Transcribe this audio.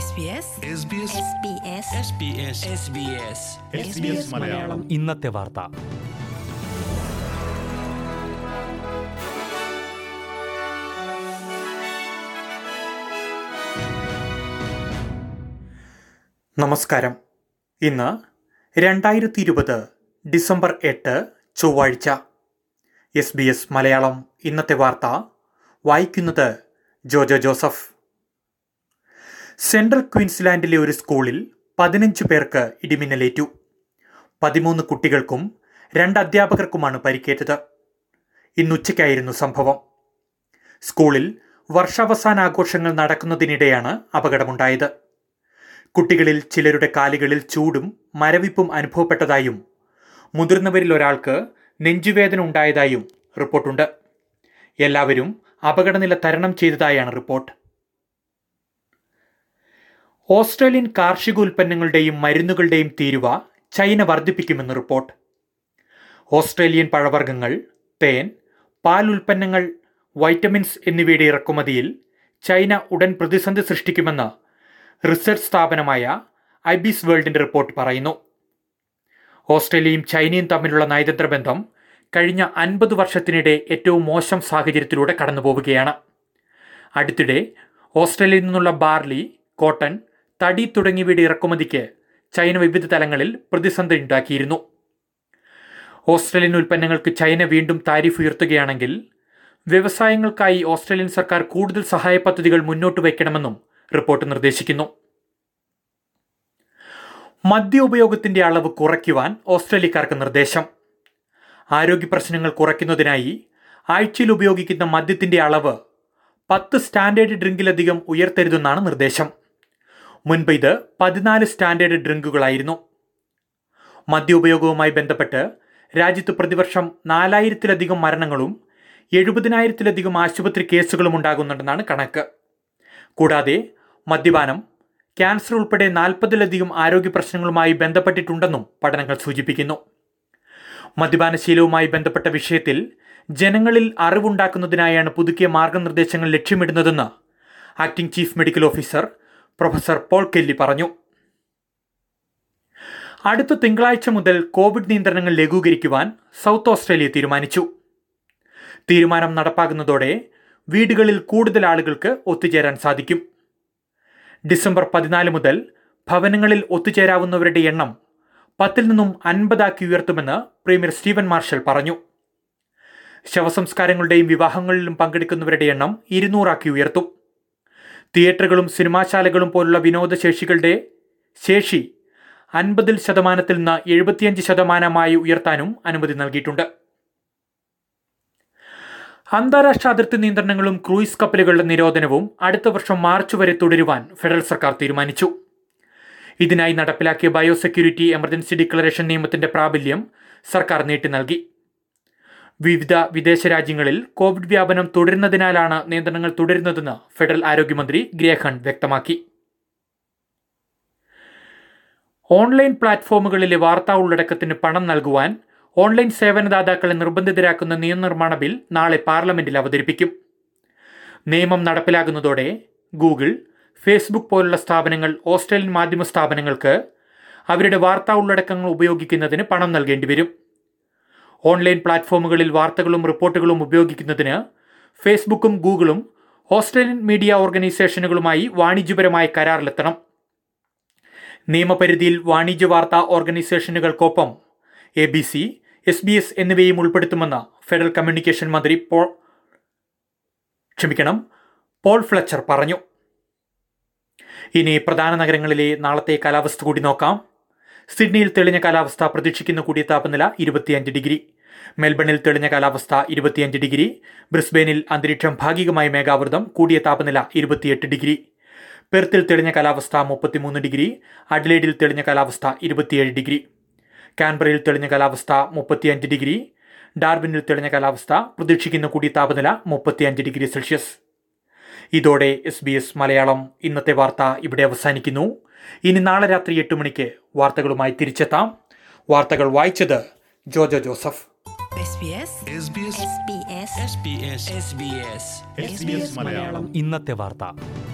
SBS SBS Malayalam ഇന്നത്തെ വാർത്ത നമസ്കാരം ഇന്ന് രണ്ടായിരത്തി ഇരുപത് ഡിസംബർ എട്ട് ചൊവ്വാഴ്ച എസ് ബി എസ് മലയാളം ഇന്നത്തെ വാർത്ത വായിക്കുന്നത് ജോജോ ജോസഫ് സെൻട്രൽ ക്വീൻസ്ലാൻഡിലെ ഒരു സ്കൂളിൽ പതിനഞ്ച് പേർക്ക് ഇടിമിന്നലേറ്റു പതിമൂന്ന് കുട്ടികൾക്കും രണ്ട് അധ്യാപകർക്കുമാണ് പരിക്കേറ്റത് ഇന്നുച്ചയ്ക്കായിരുന്നു സംഭവം സ്കൂളിൽ വർഷാവസാന ആഘോഷങ്ങൾ നടക്കുന്നതിനിടെയാണ് അപകടമുണ്ടായത് കുട്ടികളിൽ ചിലരുടെ കാലുകളിൽ ചൂടും മരവിപ്പും അനുഭവപ്പെട്ടതായും മുതിർന്നവരിൽ ഒരാൾക്ക് നെഞ്ചുവേദന ഉണ്ടായതായും റിപ്പോർട്ടുണ്ട് എല്ലാവരും അപകടനില തരണം ചെയ്തതായാണ് റിപ്പോർട്ട് ഓസ്ട്രേലിയൻ കാർഷിക ഉൽപ്പന്നങ്ങളുടെയും മരുന്നുകളുടെയും തീരുവ ചൈന വർദ്ധിപ്പിക്കുമെന്ന് റിപ്പോർട്ട് ഓസ്ട്രേലിയൻ പഴവർഗ്ഗങ്ങൾ തേൻ പാൽ ഉൽപ്പന്നങ്ങൾ വൈറ്റമിൻസ് എന്നിവയുടെ ഇറക്കുമതിയിൽ ചൈന ഉടൻ പ്രതിസന്ധി സൃഷ്ടിക്കുമെന്ന് റിസർച്ച് സ്ഥാപനമായ ഐബിസ് വേൾഡിന്റെ റിപ്പോർട്ട് പറയുന്നു ഓസ്ട്രേലിയയും ചൈനയും തമ്മിലുള്ള നയതന്ത്ര ബന്ധം കഴിഞ്ഞ അൻപത് വർഷത്തിനിടെ ഏറ്റവും മോശം സാഹചര്യത്തിലൂടെ കടന്നുപോവുകയാണ് അടുത്തിടെ ഓസ്ട്രേലിയയിൽ നിന്നുള്ള ബാർലി കോട്ടൺ തടി തുടങ്ങിയവയുടെ ഇറക്കുമതിക്ക് ചൈന വിവിധ തലങ്ങളിൽ പ്രതിസന്ധി ഉണ്ടാക്കിയിരുന്നു ഓസ്ട്രേലിയൻ ഉൽപ്പന്നങ്ങൾക്ക് ചൈന വീണ്ടും താരിഫ് ഉയർത്തുകയാണെങ്കിൽ വ്യവസായങ്ങൾക്കായി ഓസ്ട്രേലിയൻ സർക്കാർ കൂടുതൽ സഹായ പദ്ധതികൾ മുന്നോട്ട് വയ്ക്കണമെന്നും റിപ്പോർട്ട് നിർദ്ദേശിക്കുന്നു മദ്യ ഉപയോഗത്തിന്റെ അളവ് കുറയ്ക്കുവാൻ ഓസ്ട്രേലിയക്കാർക്ക് നിർദ്ദേശം ആരോഗ്യ പ്രശ്നങ്ങൾ കുറയ്ക്കുന്നതിനായി ആഴ്ചയിൽ ഉപയോഗിക്കുന്ന മദ്യത്തിന്റെ അളവ് പത്ത് സ്റ്റാൻഡേർഡ് ഡ്രിങ്കിലധികം ഉയർത്തരുതെന്നാണ് നിർദ്ദേശം മുൻപ് ഇത് പതിനാല് സ്റ്റാൻഡേർഡ് ഡ്രിങ്കുകളായിരുന്നു മദ്യ ഉപയോഗവുമായി ബന്ധപ്പെട്ട് രാജ്യത്ത് പ്രതിവർഷം നാലായിരത്തിലധികം മരണങ്ങളും എഴുപതിനായിരത്തിലധികം ആശുപത്രി കേസുകളും ഉണ്ടാകുന്നുണ്ടെന്നാണ് കണക്ക് കൂടാതെ മദ്യപാനം ക്യാൻസർ ഉൾപ്പെടെ നാൽപ്പതിലധികം ആരോഗ്യ പ്രശ്നങ്ങളുമായി ബന്ധപ്പെട്ടിട്ടുണ്ടെന്നും പഠനങ്ങൾ സൂചിപ്പിക്കുന്നു മദ്യപാനശീലവുമായി ബന്ധപ്പെട്ട വിഷയത്തിൽ ജനങ്ങളിൽ അറിവുണ്ടാക്കുന്നതിനായാണ് പുതുക്കിയ മാർഗനിർദ്ദേശങ്ങൾ ലക്ഷ്യമിടുന്നതെന്ന് acting chief medical officer professor Paul Kelly പറഞ്ഞു അടുത്ത തിങ്കളാഴ്ച മുതൽ കോവിഡ് നിയന്ത്രണങ്ങൾ ലഘൂകരിക്കുവാൻ സൗത്ത് ഓസ്ട്രേലിയ തീരുമാനിച്ചു തീരുമാനം നടപ്പാകുന്നതോടെ വീടുകളിൽ കൂടുതൽ ആളുകൾക്ക് ഒത്തുചേരാൻ സാധിക്കും ഡിസംബർ പതിനാല് മുതൽ ഭവനങ്ങളിൽ ഒത്തുചേരാവുന്നവരുടെ എണ്ണം പത്തിൽ നിന്നും അൻപതാക്കി ഉയർത്തുമെന്ന് പ്രീമിയർ സ്റ്റീവൻ മാർഷൽ പറഞ്ഞു ശവസംസ്കാരങ്ങളുടെയും വിവാഹങ്ങളിലും പങ്കെടുക്കുന്നവരുടെ എണ്ണം ഇരുന്നൂറാക്കി ഉയർത്തും തിയേറ്ററുകളും സിനിമാശാലകളും പോലുള്ള വിനോദശേഷികളുടെ ശേഷി അൻപതിൽ ശതമാനത്തിൽ നിന്ന് എഴുപത്തിയഞ്ച് ശതമാനമായി ഉയർത്താനും അനുമതി നൽകിയിട്ടുണ്ട് അന്താരാഷ്ട്ര അതിർത്തി നിയന്ത്രണങ്ങളും ക്രൂയിസ് കപ്പലുകളുടെ നിരോധനവും അടുത്ത വർഷം മാർച്ച് വരെ തുടരുവാൻ ഫെഡറൽ സർക്കാർ തീരുമാനിച്ചു ഇതിനായി നടപ്പിലാക്കിയ ബയോസെക്യൂരിറ്റി എമർജൻസി ഡിക്ലറേഷൻ നിയമത്തിന്റെ പ്രാബല്യം സർക്കാർ നീട്ടി നൽകി വിവിധ വിദേശ രാജ്യങ്ങളിൽ കോവിഡ് വ്യാപനം തുടരുന്നതിനാലാണ് നിയന്ത്രണങ്ങൾ തുടരുന്നതെന്ന് ഫെഡറൽ ആരോഗ്യമന്ത്രി ഗ്രേഹൺ വ്യക്തമാക്കി ഓൺലൈൻ പ്ലാറ്റ്ഫോമുകളിലെ വാർത്താ ഉള്ളടക്കത്തിന് പണം നൽകുവാൻ ഓൺലൈൻ സേവനദാതാക്കളെ നിർബന്ധിതരാക്കുന്ന നിയമനിർമ്മാണ ബിൽ നാളെ പാർലമെന്റിൽ അവതരിപ്പിക്കും നിയമം നടപ്പിലാകുന്നതോടെ ഗൂഗിൾ ഫേസ്ബുക്ക് പോലുള്ള സ്ഥാപനങ്ങൾ ഓസ്ട്രേലിയൻ മാധ്യമ സ്ഥാപനങ്ങൾക്ക് അവരുടെ വാർത്താ ഉള്ളടക്കങ്ങൾ ഉപയോഗിക്കുന്നതിന് പണം നൽകേണ്ടി വരും ഓൺലൈൻ പ്ലാറ്റ്ഫോമുകളിൽ വാർത്തകളും റിപ്പോർട്ടുകളും ഉപയോഗിക്കുന്നതിന് ഫേസ്ബുക്കും ഗൂഗിളും ഓസ്ട്രേലിയൻ മീഡിയ ഓർഗനൈസേഷനുകളുമായി വാണിജ്യപരമായ കരാറിലെത്തണം നിയമപരിധിയിൽ വാണിജ്യ വാർത്താ ഓർഗനൈസേഷനുകൾക്കൊപ്പം A B C S B S എന്നിവയും ഉൾപ്പെടുത്തുമെന്ന് ഫെഡറൽ കമ്മ്യൂണിക്കേഷൻ മന്ത്രി പോൾ ക്ഷമിക്കണം പോൾ ഫ്ലച്ചർ പറഞ്ഞു ഇനി പ്രധാന നഗരങ്ങളിലെ നാളത്തെ കാലാവസ്ഥ കൂടി നോക്കാം സിഡ്നിയിൽ തെളിഞ്ഞ കാലാവസ്ഥ പ്രതീക്ഷിക്കുന്ന കൂടിയ താപനില ഇരുപത്തിയഞ്ച് ഡിഗ്രി മെൽബണിൽ തെളിഞ്ഞ കാലാവസ്ഥ ഇരുപത്തിയഞ്ച് ഡിഗ്രി ബ്രിസ്ബെയിനിൽ അന്തരീക്ഷം ഭാഗികമായി മേഘാവൃതം കൂടിയ താപനില ഇരുപത്തിയെട്ട് ഡിഗ്രി പെർത്തിൽ തെളിഞ്ഞ കാലാവസ്ഥ മുപ്പത്തിമൂന്ന് ഡിഗ്രി അഡ്ലേഡിൽ തെളിഞ്ഞ കാലാവസ്ഥ ഇരുപത്തിയേഴ് ഡിഗ്രി കാൻബറയിൽ തെളിഞ്ഞ കാലാവസ്ഥ മുപ്പത്തിയഞ്ച് ഡിഗ്രി ഡാർബിനിൽ തെളിഞ്ഞ കാലാവസ്ഥ പ്രതീക്ഷിക്കുന്ന കൂടിയ താപനില മുപ്പത്തിയഞ്ച് ഡിഗ്രി സെൽഷ്യസ് ഇതോടെ എസ് ബി എസ് മലയാളം ഇന്നത്തെ വാർത്ത ഇവിടെ അവസാനിക്കുന്നു ഇനി നാളെ രാത്രി എട്ട് മണിക്ക് വാർത്തകളുമായി തിരിച്ചെത്താം വാർത്തകൾ വായിച്ചത് Jojo Joseph SBS SBS SBS SBS Malayalam ഇന്നത്തെ വാർത്ത